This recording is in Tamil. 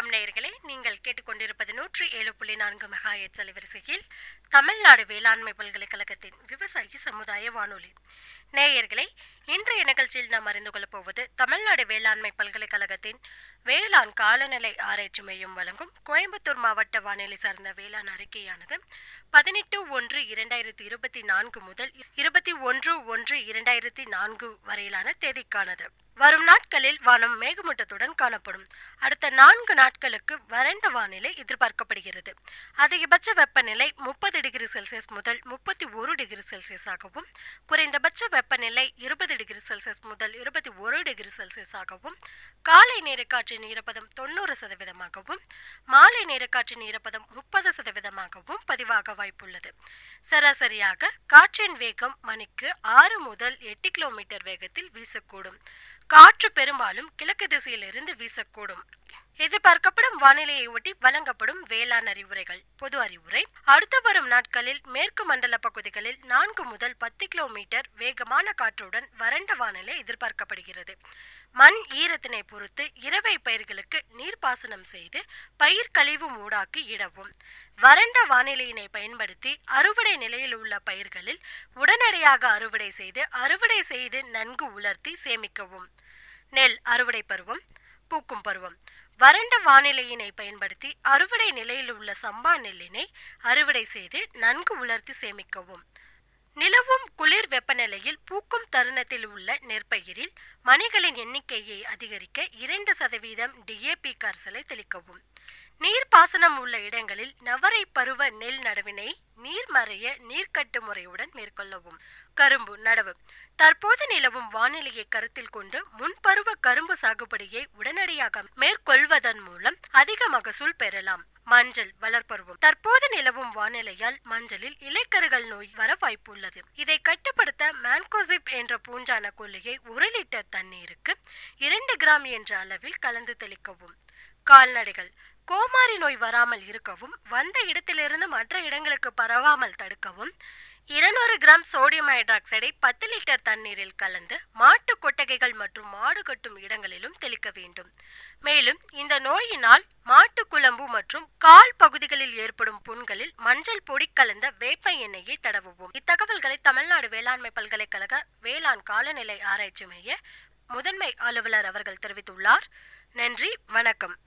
வணக்கம் நேயர்களே நீங்கள் கேட்டுக்கொண்டிருப்பது நூற்றி ஏழு புள்ளி நான்கு மெகா எட்ஸ் அலைவரிசையில் தமிழ்நாடு வேளாண்மை பல்கலைக்கழகத்தின் விவசாயி சமுதாய வானொலி நேயர்களே இன்றைய நிகழ்ச்சியில் நாம் அறிந்து கொள்ளப் போவது தமிழ்நாடு வேளாண்மை பல்கலைக்கழகத்தின் வேளாண் காலநிலை ஆராய்ச்சி மையம் வழங்கும் கோயம்புத்தூர் மாவட்ட வானிலை சார்ந்த வேளாண் அறிக்கையானது பதினெட்டு ஒன்று இரண்டாயிரத்தி இருபத்தி நான்கு முதல் இருபத்தி ஒன்று ஒன்று இரண்டாயிரத்தி நான்கு வரையிலான தேதிக்கானது வரும் நாட்களில் வானம் மேகமூட்டத்துடன் காணப்படும் அடுத்த நான்கு நாட்களுக்கு வறண்ட வானிலை எதிர்பார்க்கப்படுகிறது அதிகபட்ச வெப்பநிலை முப்பது டிகிரி செல்சியஸ் முதல் முப்பத்தி ஒரு டிகிரி செல்சியஸாகவும் குறைந்தபட்ச வெப்பநிலை இருபது டிகிரி செல்சியஸ் முதல் இருபத்தி ஒரு டிகிரி செல்சியஸாகவும் காலை நேரக்காற்றின் ஈரப்பதம் தொண்ணூறு சதவீதமாகவும் மாலை நேரக்காற்றின் ஈரப்பதம் முப்பது சதவீதமாகவும் பதிவாக வாய்ப்புள்ளது சராசரியாக காற்றின் வேகம் மணிக்கு ஆறு முதல் எட்டு கிலோமீட்டர் வேகத்தில் வீசக்கூடும் காற்று பெரும்பாலும் கிழக்கு திசையிலிருந்து வீசக்கூடும் எதிர்பார்க்கப்படும் வானிலையை ஒட்டி வழங்கப்படும் வேளாண் அறிவுரைகள் பொது அறிவுரை அடுத்து வரும் நாட்களில் மேற்கு மண்டல பகுதிகளில் நான்கு முதல் பத்து கிலோமீட்டர் வேகமான காற்றுடன் வறண்ட வானிலை எதிர்பார்க்கப்படுகிறது மண் ஈரத்தினை பொறுத்து இரவை பயிர்களுக்கு நீர்ப்பாசனம் செய்து பயிர் கழிவு மூடாக்கி இடவும் வறண்ட வானிலையினை பயன்படுத்தி அறுவடை நிலையில் உள்ள பயிர்களில் உடனடியாக அறுவடை செய்து அறுவடை செய்து நன்கு உலர்த்தி சேமிக்கவும் நெல் அறுவடை பருவம் பூக்கும் பருவம் வறண்ட வானிலையினை பயன்படுத்தி அறுவடை நிலையில் உள்ள சம்பா நெல்லினை அறுவடை செய்து நன்கு உலர்த்தி சேமிக்கவும் நிலவும் குளிர் வெப்பநிலையில் பூக்கும் தருணத்தில் உள்ள நெற்பயிரில் மணிகளின் எண்ணிக்கையை அதிகரிக்க இரண்டு சதவீதம் டிஏபி கரைசலை தெளிக்கவும் நீர்ப்பாசனம் உள்ள இடங்களில் நவரை பருவ நெல் நடவினை நீர்மறைய நீர்க்கட்டு முறையுடன் மேற்கொள்ளவும் கரும்பு நடவு தற்போது நிலவும் வானிலையை கருத்தில் கொண்டு முன்பருவ கரும்பு சாகுபடியை உடனடியாக மேற்கொள்வதன் மூலம் அதிக மகசூல் பெறலாம் மஞ்சள் வளர்ப்பருவம் தற்போது நிலவும் வானிலையால் மஞ்சளில் இலைக்கருகள் நோய் வர வாய்ப்புள்ளது இதை கட்டுப்படுத்த மேன்கோசிப் என்ற பூஞ்சான கொல்லியை ஒரு லிட்டர் தண்ணீருக்கு இரண்டு கிராம் என்ற அளவில் கலந்து தெளிக்கவும் கால்நடைகள் கோமாரி நோய் வராமல் இருக்கவும் வந்த இடத்திலிருந்து மற்ற இடங்களுக்கு பரவாமல் தடுக்கவும் இருநூறு கிராம் சோடியம் ஹைட்ராக்சைடை பத்து லிட்டர் தண்ணீரில் கலந்து மாட்டு கொட்டகைகள் மற்றும் மாடு கட்டும் இடங்களிலும் தெளிக்க வேண்டும் மேலும் இந்த நோயினால் மாட்டு குழம்பு மற்றும் கால் பகுதிகளில் ஏற்படும் புண்களில் மஞ்சள் பொடி கலந்த வேப்ப எண்ணெயை தடவுவோம் இத்தகவல்களை தமிழ்நாடு வேளாண்மை பல்கலைக்கழக வேளாண் காலநிலை ஆராய்ச்சி மைய முதன்மை அலுவலர் அவர்கள் தெரிவித்துள்ளார் நன்றி வணக்கம்